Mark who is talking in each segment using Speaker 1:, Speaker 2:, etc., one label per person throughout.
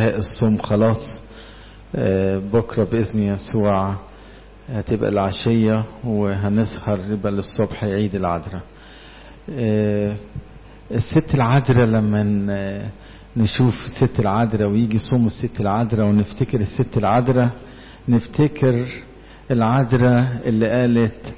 Speaker 1: انتهاء الصوم خلاص بكرة بإذن يسوع هتبقى العشية وهنسهر يبقى للصبح عيد العذراء الست العذراء لما نشوف الست العذراء ويجي صوم الست العذراء ونفتكر الست العذراء نفتكر العذراء اللي قالت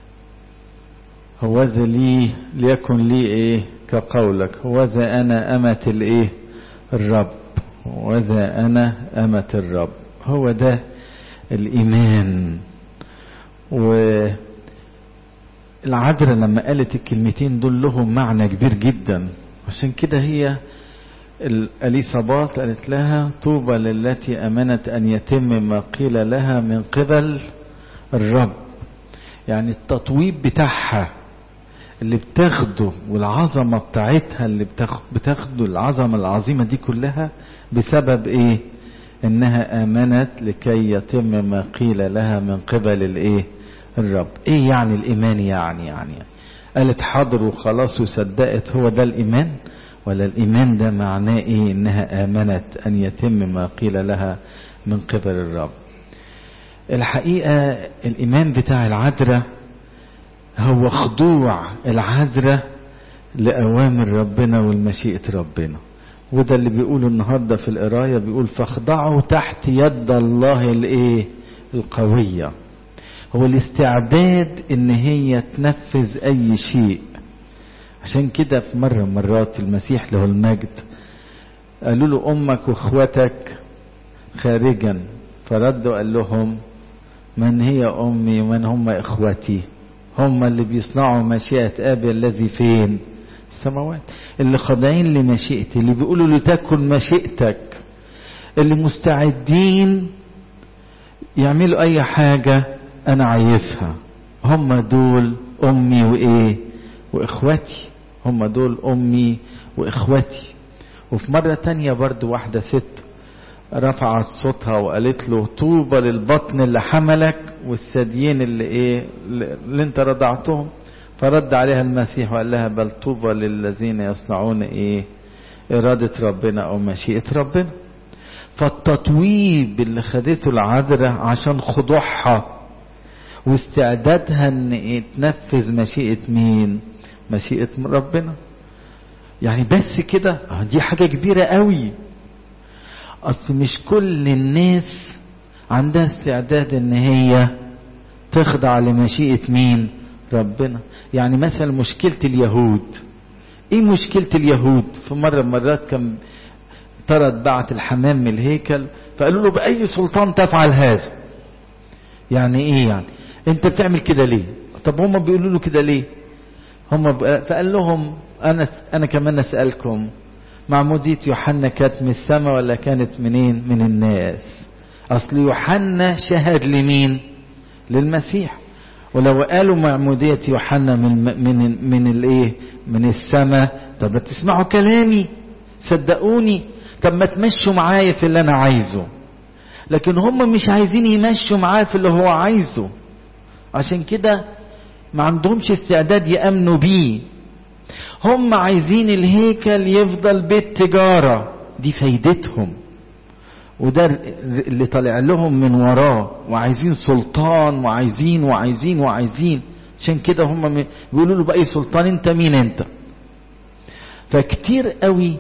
Speaker 1: هوذا لي ليكن لي ايه كقولك هوذا انا امة الايه الرب هوذا انا امة الرب هو ده الايمان والعذراء لما قالت الكلمتين دول لهم معنى كبير جدا عشان كده هي الاليصابات قالت لها طوبى للتي امنت ان يتم ما قيل لها من قبل الرب يعني التطويب بتاعها اللي بتاخده والعظمه بتاعتها اللي بتاخده العظمه العظيمه دي كلها بسبب ايه انها امنت لكي يتم ما قيل لها من قبل الايه الرب ايه يعني الايمان يعني يعني قالت حاضر وخلاص وصدقت هو ده الايمان ولا الايمان ده معناه ايه انها امنت ان يتم ما قيل لها من قبل الرب الحقيقه الايمان بتاع العذراء هو خضوع العذراء لاوامر ربنا والمشيئه ربنا وده اللي بيقوله النهارده في القرايه بيقول فاخضعوا تحت يد الله الايه القويه هو الاستعداد ان هي تنفذ اي شيء عشان كده في مرة مرات المسيح له المجد قالوا له أمك وإخوتك خارجا فرد وقال لهم من هي أمي ومن هم إخوتي هم اللي بيصنعوا مشيئة أبي الذي فين السماوات اللي خاضعين لمشيئتي اللي بيقولوا لتكن مشيئتك اللي مستعدين يعملوا أي حاجة أنا عايزها هم دول أمي وإيه وإخوتي هم دول أمي وإخوتي وفي مرة تانية برضو واحدة ست رفعت صوتها وقالت له طوبى للبطن اللي حملك والثديين اللي ايه اللي انت رضعتهم فرد عليها المسيح وقال لها بل طوبى للذين يصنعون ايه إرادة ربنا أو مشيئة ربنا فالتطويب اللي خدته العذراء عشان خضوعها واستعدادها ان ايه تنفذ مشيئة مين مشيئة ربنا يعني بس كده دي حاجة كبيرة قوي اصل مش كل الناس عندها استعداد ان هي تخضع لمشيئة مين ربنا يعني مثلا مشكلة اليهود ايه مشكلة اليهود في مرة مرات كان طرد بعت الحمام من الهيكل فقالوا له بأي سلطان تفعل هذا يعني ايه يعني انت بتعمل كده ليه طب هم بيقولوا له كده ليه هم فقال لهم انا انا كمان اسالكم معموديه يوحنا كانت من السماء ولا كانت منين من الناس اصل يوحنا شهد لمين للمسيح ولو قالوا معموديه يوحنا من من من الايه من السماء طب تسمعوا كلامي صدقوني طب ما تمشوا معايا في اللي انا عايزه لكن هم مش عايزين يمشوا معاه في اللي هو عايزه عشان كده ما عندهمش استعداد يأمنوا بيه هم عايزين الهيكل يفضل بيت تجارة دي فايدتهم وده اللي طالع لهم من وراه وعايزين سلطان وعايزين وعايزين وعايزين عشان كده هم بيقولوا له بأي سلطان انت مين انت فكتير قوي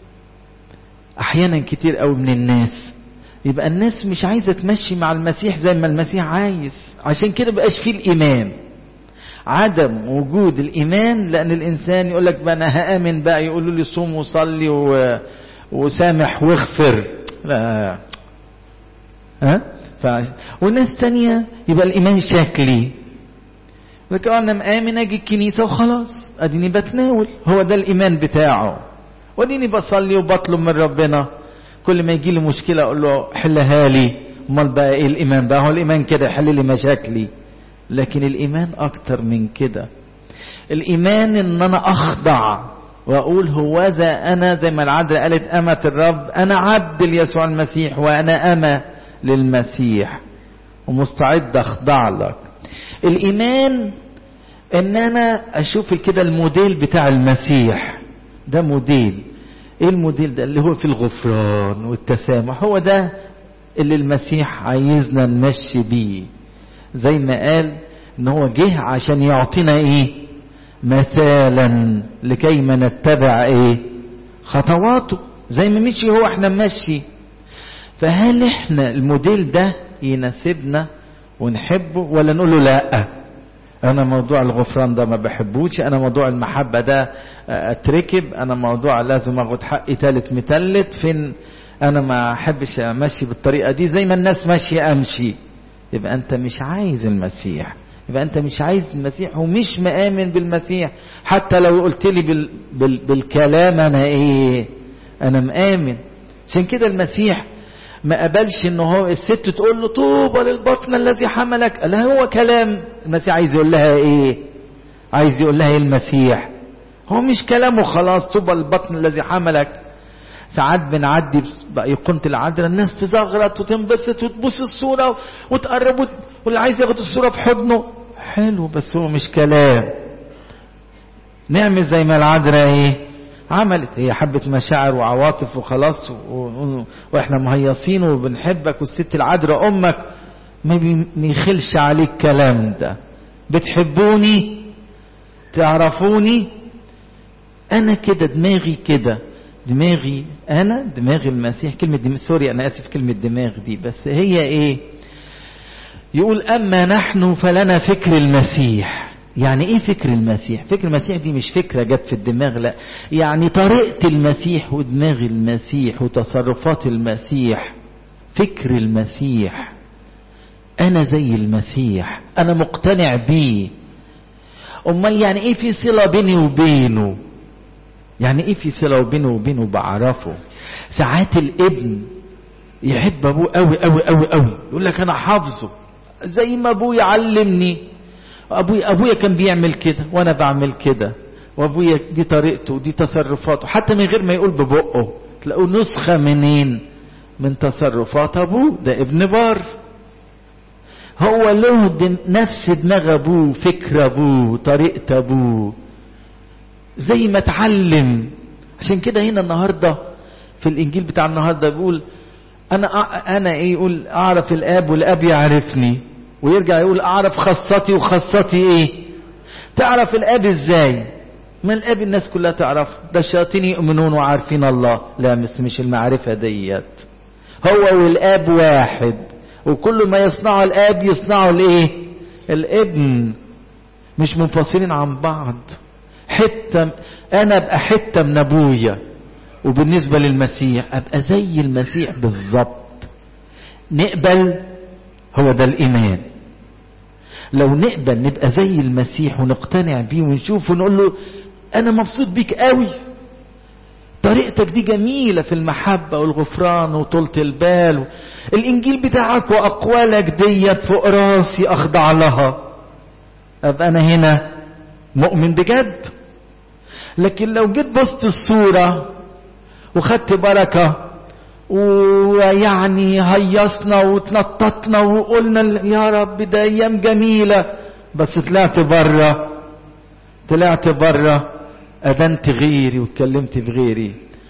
Speaker 1: احيانا كتير قوي من الناس يبقى الناس مش عايزه تمشي مع المسيح زي ما المسيح عايز عشان كده بقاش فيه الايمان عدم وجود الايمان لان الانسان يقول لك بقى انا هامن بقى يقولوا لي صوم وصلي و... وسامح واغفر لا ها ف... والناس تانية يبقى الايمان شكلي لك انا مآمن اجي الكنيسه وخلاص اديني بتناول هو ده الايمان بتاعه واديني بصلي وبطلب من ربنا كل ما يجي لي مشكله اقول له حلها لي امال بقى ايه الايمان بقى هو الايمان كده يحل لي مشاكلي لكن الايمان اكتر من كده الايمان ان انا اخضع واقول هوذا انا زي ما العذراء قالت امة الرب انا عبد ليسوع المسيح وانا امة للمسيح ومستعد اخضع لك الايمان ان انا اشوف كده الموديل بتاع المسيح ده موديل ايه الموديل ده اللي هو في الغفران والتسامح هو ده اللي المسيح عايزنا نمشي بيه زي ما قال ان هو جه عشان يعطينا ايه مثالا لكي ما نتبع ايه خطواته زي ما مشي هو احنا ماشي فهل احنا الموديل ده يناسبنا ونحبه ولا نقول له لا انا موضوع الغفران ده ما بحبوش انا موضوع المحبة ده اتركب انا موضوع لازم اخد حقي تالت متلت فين انا ما احبش امشي بالطريقة دي زي ما الناس ماشية امشي يبقى انت مش عايز المسيح يبقى انت مش عايز المسيح ومش مآمن بالمسيح حتى لو قلت لي بال بال بالكلام انا ايه انا مآمن عشان كده المسيح ما قبلش ان هو الست تقول له طوبى للبطن الذي حملك لا هو كلام المسيح عايز يقول لها ايه عايز يقول لها ايه المسيح هو مش كلامه خلاص طوبى للبطن الذي حملك ساعات بنعدي بأيقونة العذراء الناس تزغرط وتنبسط وتبوس الصورة وتقرب واللي عايز ياخد الصورة في حضنه حلو بس هو مش كلام نعمل زي ما العذراء ايه عملت هي حبة مشاعر وعواطف وخلاص و... و... واحنا مهيصين وبنحبك والست العذراء امك ما بيخلش عليك الكلام ده بتحبوني تعرفوني انا كده دماغي كده دماغي انا دماغ المسيح كلمة دم... سوري انا اسف كلمة دماغ دي بس هي ايه يقول اما نحن فلنا فكر المسيح يعني ايه فكر المسيح فكر المسيح دي مش فكرة جت في الدماغ لا يعني طريقة المسيح ودماغ المسيح وتصرفات المسيح فكر المسيح انا زي المسيح انا مقتنع بيه امال يعني ايه في صلة بيني وبينه يعني ايه في صلة بينه وبينه بعرفه ساعات الابن يحب ابوه قوي قوي قوي قوي يقول لك انا حافظه زي ما ابويا علمني ابويا ابويا كان بيعمل كده وانا بعمل كده وابويا دي طريقته ودي تصرفاته حتى من غير ما يقول ببقه تلاقوا نسخة منين من تصرفات ابوه ده ابن بار هو له دم نفس دماغ ابوه فكر ابوه طريقة ابوه زي ما اتعلم عشان كده هنا النهاردة في الانجيل بتاع النهاردة بيقول انا انا ايه يقول اعرف الاب والاب يعرفني ويرجع يقول اعرف خاصتي وخاصتي ايه تعرف الاب ازاي ما الاب الناس كلها تعرف ده الشياطين يؤمنون وعارفين الله لا بس مش المعرفة ديت هو والاب واحد وكل ما يصنعه الاب يصنعه الايه الابن مش منفصلين عن بعض حتة انا ابقى حتة من ابويا وبالنسبة للمسيح ابقى زي المسيح بالظبط نقبل هو ده الايمان لو نقبل نبقى زي المسيح ونقتنع بيه ونشوفه ونقول له انا مبسوط بيك قوي طريقتك دي جميلة في المحبة والغفران وطولة البال الانجيل بتاعك واقوالك ديت فوق راسي اخضع لها ابقى انا هنا مؤمن بجد لكن لو جيت بصت الصورة وخدت بركة ويعني هيصنا وتنططنا وقلنا يا رب ده ايام جميلة بس طلعت بره طلعت بره أذنت غيري واتكلمت بغيري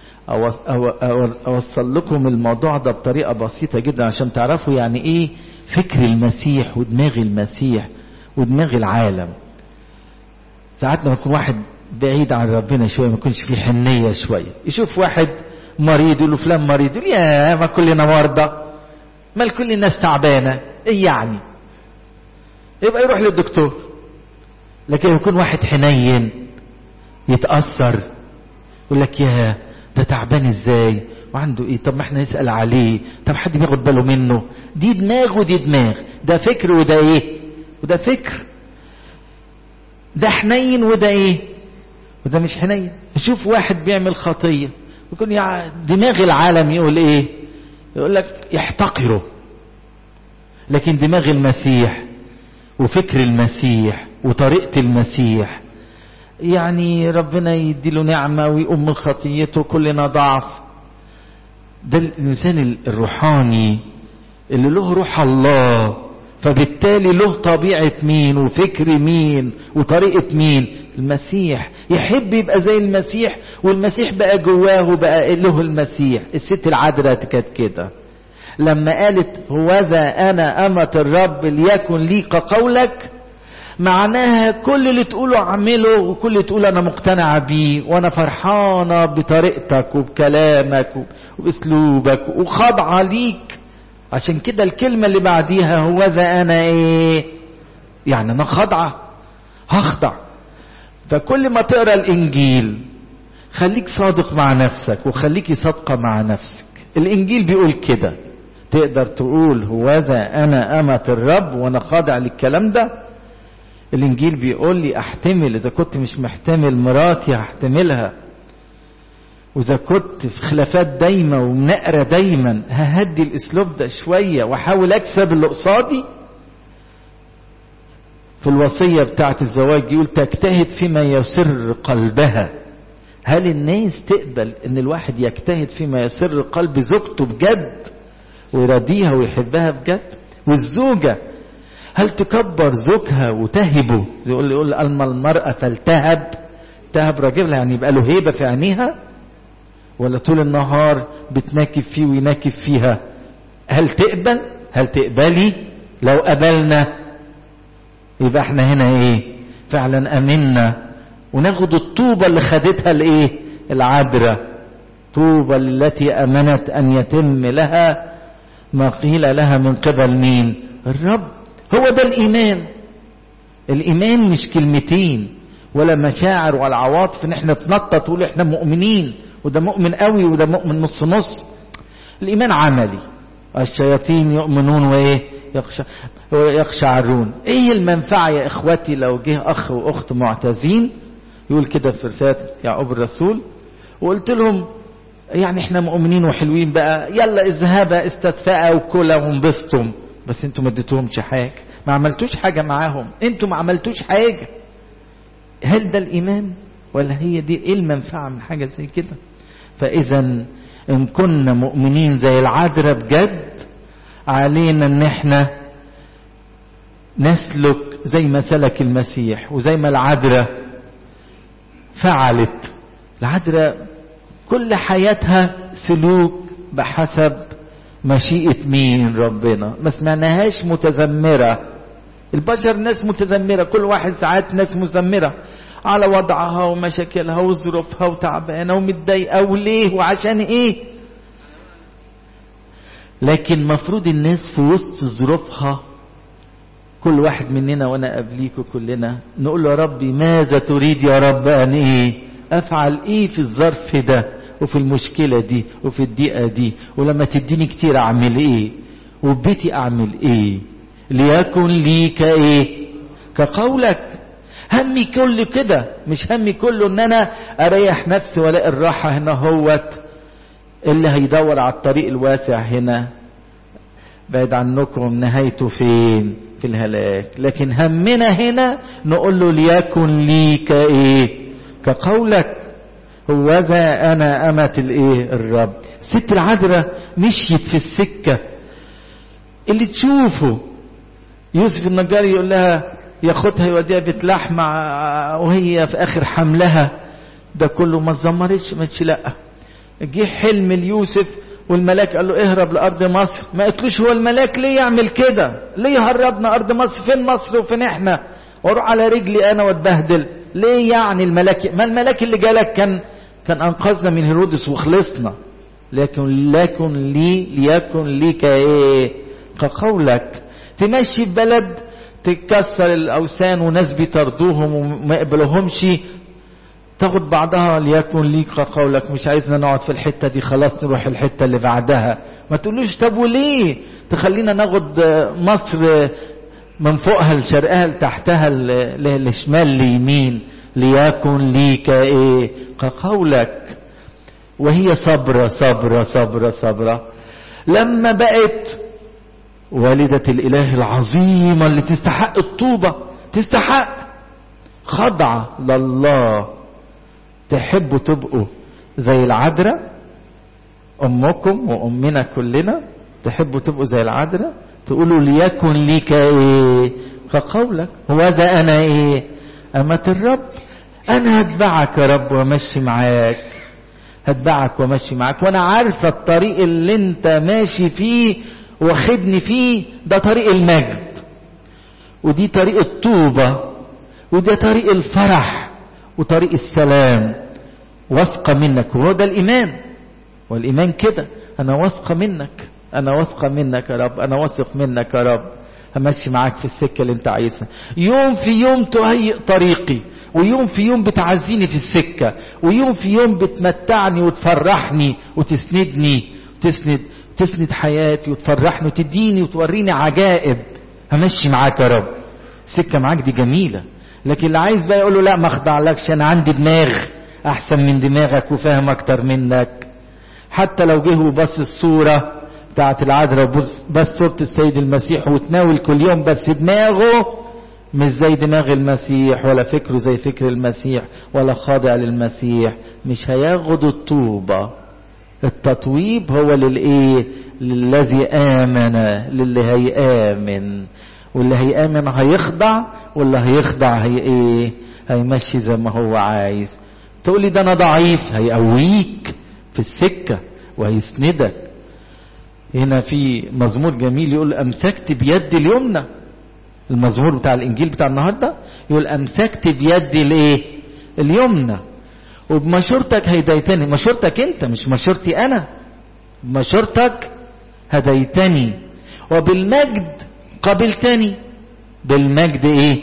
Speaker 1: أوصل لكم الموضوع ده بطريقة بسيطة جدا عشان تعرفوا يعني إيه فكر المسيح ودماغ المسيح ودماغ العالم ساعات لما يكون واحد بعيد عن ربنا شوية ما يكونش فيه حنية شوية يشوف واحد مريض يقول له فلان مريض يقول يا ما كلنا مرضى ما كل الناس تعبانة ايه يعني يبقى يروح للدكتور لكن يكون واحد حنين يتأثر يقول لك يا ده تعبان ازاي وعنده ايه طب ما احنا نسأل عليه طب حد بياخد باله منه دي دماغ ودي دماغ ده فكر وده ايه وده فكر ده حنين وده ايه وده مش حنين شوف واحد بيعمل خطية يكون يعني دماغ العالم يقول ايه يقول لك يحتقره لكن دماغ المسيح وفكر المسيح وطريقة المسيح يعني ربنا يديله نعمة ويقوم من خطيته كلنا ضعف ده الإنسان الروحاني اللي له روح الله فبالتالي له طبيعة مين وفكر مين وطريقة مين المسيح يحب يبقى زي المسيح والمسيح بقى جواه وبقى له المسيح الست العذراء كانت كده لما قالت هوذا انا امة الرب ليكن لي كقولك معناها كل اللي تقوله اعمله وكل اللي تقوله انا مقتنعة بيه وانا فرحانة بطريقتك وبكلامك وباسلوبك وخاضعة ليك عشان كده الكلمة اللي بعديها هوذا انا ايه يعني انا خاضعة هخضع فكل ما تقرا الانجيل خليك صادق مع نفسك وخليكي صادقة مع نفسك الانجيل بيقول كده تقدر تقول هوذا انا امة الرب وانا خاضع للكلام ده الانجيل بيقول لي احتمل اذا كنت مش محتمل مراتي هحتملها واذا كنت في خلافات دايمة ومنقرة دايما ههدي الاسلوب ده شوية واحاول اكسب اللي قصادي في الوصية بتاعت الزواج يقول تجتهد فيما يسر قلبها هل الناس تقبل ان الواحد يجتهد فيما يسر قلب زوجته بجد ويرضيها ويحبها بجد والزوجة هل تكبر زوجها وتهبه يقول يقول ألما المرأة فلتهب تهب راجلها يعني يبقى له هيبة في عينيها ولا طول النهار بتناكب فيه ويناكب فيها هل تقبل هل تقبلي لو قبلنا يبقى احنا هنا ايه فعلا امنا وناخد الطوبة اللي خدتها الايه العذراء طوبى التي امنت ان يتم لها ما قيل لها من قبل مين الرب هو ده الايمان الايمان مش كلمتين ولا مشاعر ولا عواطف ان احنا نتنطط ونقول احنا مؤمنين وده مؤمن قوي وده مؤمن نص نص الايمان عملي الشياطين يؤمنون وايه يخشى يخشعرون ايه المنفعه يا اخواتي لو جه اخ واخت معتزين يقول كده في رساله يعقوب الرسول وقلت لهم يعني احنا مؤمنين وحلوين بقى يلا اذهبا استدفئا وكلا وانبسطوا بس انتوا ما اديتهمش حاجه ما عملتوش حاجه معاهم انتوا ما عملتوش حاجه هل ده الايمان ولا هي دي ايه المنفعه من حاجه زي كده فاذا ان كنا مؤمنين زي العذراء بجد علينا ان احنا نسلك زي ما سلك المسيح وزي ما العذراء فعلت العذراء كل حياتها سلوك بحسب مشيئة مين ربنا ما سمعناهاش متذمرة البشر ناس متذمرة كل واحد ساعات ناس مزمرة على وضعها ومشاكلها وظروفها وتعبانة ومتضايقة وليه وعشان ايه لكن مفروض الناس في وسط ظروفها كل واحد مننا وانا قبليكوا كلنا نقول له يا ربي ماذا تريد يا رب ان ايه افعل ايه في الظرف ده وفي المشكلة دي وفي الضيقة دي ولما تديني كتير اعمل ايه وفي بيتي اعمل ايه ليكن لي كايه كقولك همي كله كده مش همي كله ان انا اريح نفسي والاقي الراحة هنا هوت اللي هيدور على الطريق الواسع هنا بعد عنكم نهايته فين في الهلاك لكن همنا هنا نقول له ليكن لي كايه كقولك هوذا انا امة الايه الرب ست العذراء مشيت في السكة اللي تشوفه يوسف النجار يقول لها ياخدها يوديها بيت لحمة وهي في اخر حملها ده كله ما اتذمرتش ما لا جه حلم ليوسف والملاك قال له اهرب لارض مصر ما قلتلوش هو الملاك ليه يعمل كده ليه هربنا ارض مصر فين مصر وفين احنا واروح على رجلي انا واتبهدل ليه يعني الملاك ما الملاك اللي جالك كان كان انقذنا من هيرودس وخلصنا لكن لكن لي ليكن لي كايه كقولك تمشي في بلد تكسر الاوثان وناس بيطردوهم وما يقبلوهمش تاخد بعضها ليكن ليك قولك مش عايزنا نقعد في الحتة دي خلاص نروح الحتة اللي بعدها ما تقولوش طب وليه تخلينا ناخد مصر من فوقها لشرقها لتحتها لشمال ليمين ليكن ليك ايه كقولك وهي صبرة صبرة صبرة صبرة لما بقت والدة الإله العظيمة اللي تستحق الطوبة تستحق خضعة لله تحبوا تبقوا زي العذراء أمكم وأمنا كلنا تحبوا تبقوا زي العذراء تقولوا ليكن ليك إيه كقولك وذا أنا إيه أمة الرب انا هتبعك يا رب وامشي معاك هتبعك وامشي معاك وانا عارفه الطريق اللي انت ماشي فيه واخدني فيه ده طريق المجد ودي طريق الطوبة وده طريق الفرح وطريق السلام واثقة منك وهو ده الإيمان والإيمان كده أنا واثقة منك أنا واثقة منك يا رب أنا واثق منك يا رب همشي معاك في السكة اللي أنت عايزها يوم في يوم تهيئ طريقي ويوم في يوم بتعزيني في السكة ويوم في يوم بتمتعني وتفرحني وتسندني وتسند تسند حياتي وتفرحني وتديني وتوريني عجائب همشي معاك يا رب السكة معاك دي جميلة لكن اللي عايز بقى يقول له لا ما اخضعلكش انا عندي دماغ احسن من دماغك وفاهم اكتر منك حتى لو جه وبص الصورة بتاعت العذراء بس صورة السيد المسيح وتناول كل يوم بس دماغه مش زي دماغ المسيح ولا فكره زي فكر المسيح ولا خاضع للمسيح مش هياخد الطوبة التطويب هو للايه للذي امن للي هيامن واللي هيامن هيخضع واللي هيخضع هي ايه هيمشي زي ما هو عايز تقول لي ده انا ضعيف هيقويك في السكه وهيسندك هنا في مزمور جميل يقول امسكت بيد اليمنى المزمور بتاع الانجيل بتاع النهارده يقول امسكت بيد الايه اليمنى وبمشورتك هديتني مشورتك انت مش مشورتي انا بمشورتك هديتني وبالمجد قبلتني بالمجد ايه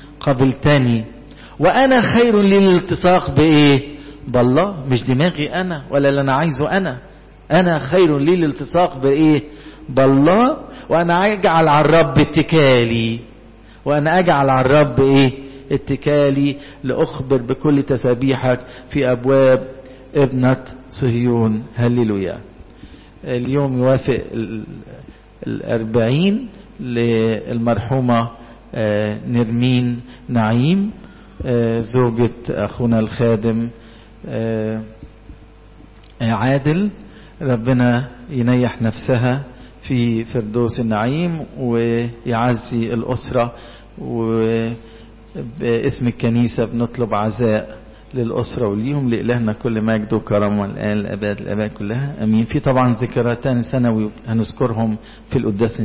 Speaker 1: قبلتني وانا خير للالتصاق بايه بالله مش دماغي انا ولا اللي انا عايزه انا انا خير لي الالتصاق بايه بالله وانا اجعل على الرب اتكالي وانا اجعل على الرب ايه اتكالي لاخبر بكل تسابيحك في ابواب ابنة صهيون هللويا اليوم يوافق الأربعين للمرحومة نرمين نعيم زوجة أخونا الخادم عادل ربنا ينيح نفسها في فردوس النعيم ويعزي الأسرة وباسم الكنيسة بنطلب عزاء للأسرة وليهم لإلهنا كل مجد وكرم والآن الأباد الآباء كلها أمين في طبعا ذكريتان سنوي هنذكرهم في القداس